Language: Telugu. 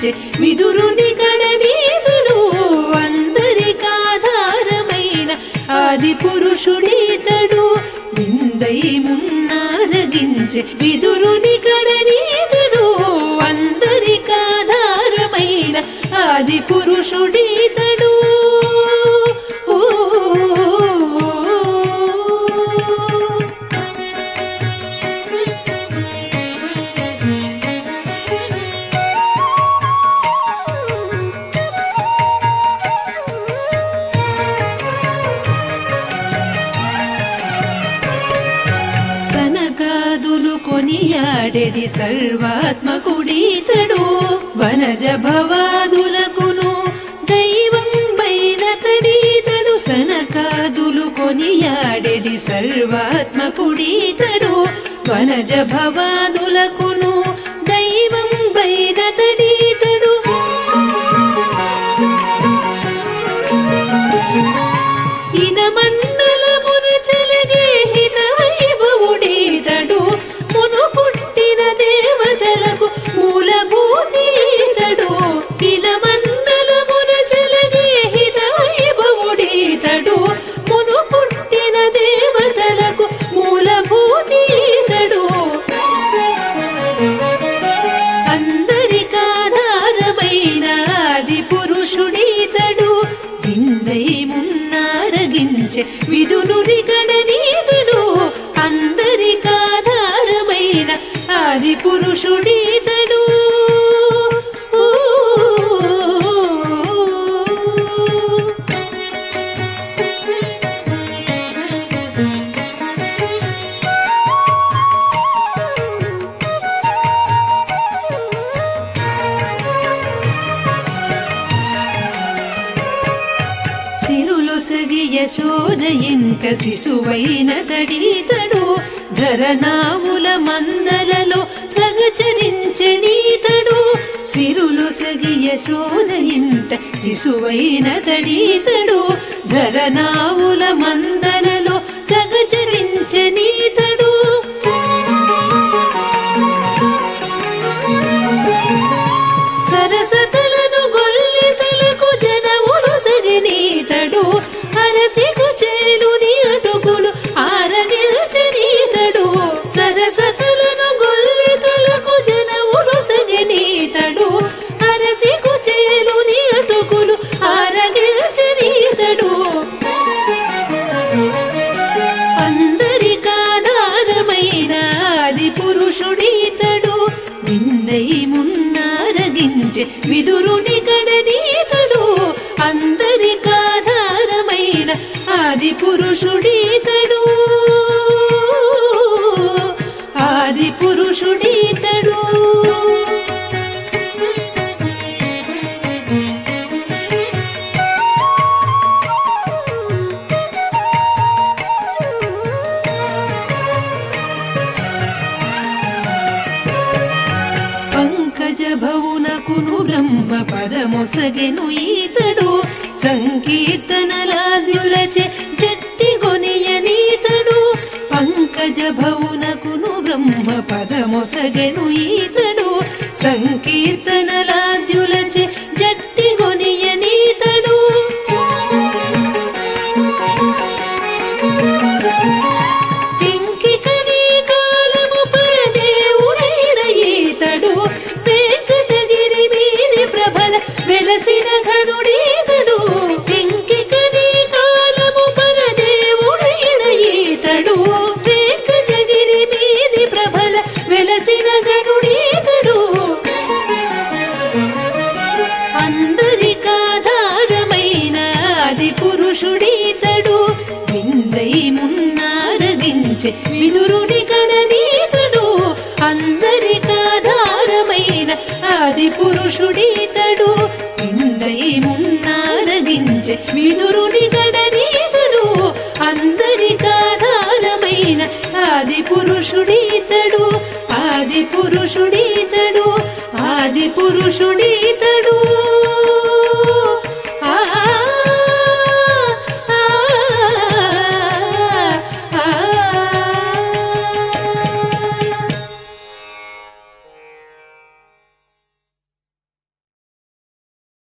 కలిగించే విదురుని కడనీతుడు అందరికాధారమైన ఆది పురుషుడీతడు విందై మున్నారగించే విదురుని కడనీతుడు అందరికాధారమైన ఆది పురుషుడీతడు ఓ సనకాదులు కొనియాడెడి సర్వాత్మకుడీతడు వనజ భవాదులకును దైవం బైనతడీతడు సనకాదులు కొనియాడెడి సర్వాత్మకుడీతడు వనజ భవాదులకును దైవం బైనతడీతడు ఇనమండలమున చెలగే హితవైభవుడీతడు మును పుట్టిన దేవతలకు మూలభూతీతడు ఇనమండలమున చెలగే హితవైభవుడీతడు మును పుట్టిన దేవతలకు మూలభూతీతడు అందరికాధారమైన ఆది పురుషుడీతడు విందై మున్నారగించే విదునుని కడనీతుడు అందరికాధారమైన ఆది పురుషుడీతడు ఓ సిరులు సగి యశోద ఇంక శిశువైన తడీతడు ధరనాముల మందలలో ప్రగచరించనీతడు సిరులు సగి యశోద ఇంట శిశువైన తడీతడు ధరనాముల మందలలో ప్రగచరించనీతడు సరసతలను గొల్లితలకు జనములు సగనీతడు అరసికు చేలుని అటుకులు ఆరగిల్చనీతడు సరసతలను గొల్లితలకు జనములు సగనీతడు అరసికు చేలుని అటుకులు ఆరగిల్చనీతడు అందరికాధారమైన ఆది పురుషుడీతడు నిన్నై మున్నారగించే విదురుని కడనీతడు అందరికాధారమైన ఆది పురుషుడీతడు ఆది పురుషుడీతడు పంకజ భవునకును బ్రహ్మ పదమొసగెను ఈతడు సంకీర్తనలాద్యులచే జట్టి గొనియనీతడు పంకజ భవునకును బ్రహ్మ పదమొసగెను ఈతడు సంకీర్తనలాద్యులచే జట్టి గొనియనీతడు ఇంకికని కాలము పరదేవుడైన ఈతడు వెంకటగిరి మీరి ప్రభల వెలసిన ఘనుడీతడు ఇంకికని కాలము పరదేవుడైన ఈతడు వెంకటగిరి మీరి ప్రభల వెలసిన ఘనుడీతడు అందరికాధారమైన ఆది పురుషుడీతడు విందై మున్నారగించే విదురుని కడనీతడు అందరికాధారమైన ఆది పురుషుడీతడు విందై మున్నారగించే విదురుని కడనీతడు అందరికాధారమైన ఆది పురుషుడీతడు ఆది పురుషుడీతడు ఆది పురుషుడీతడు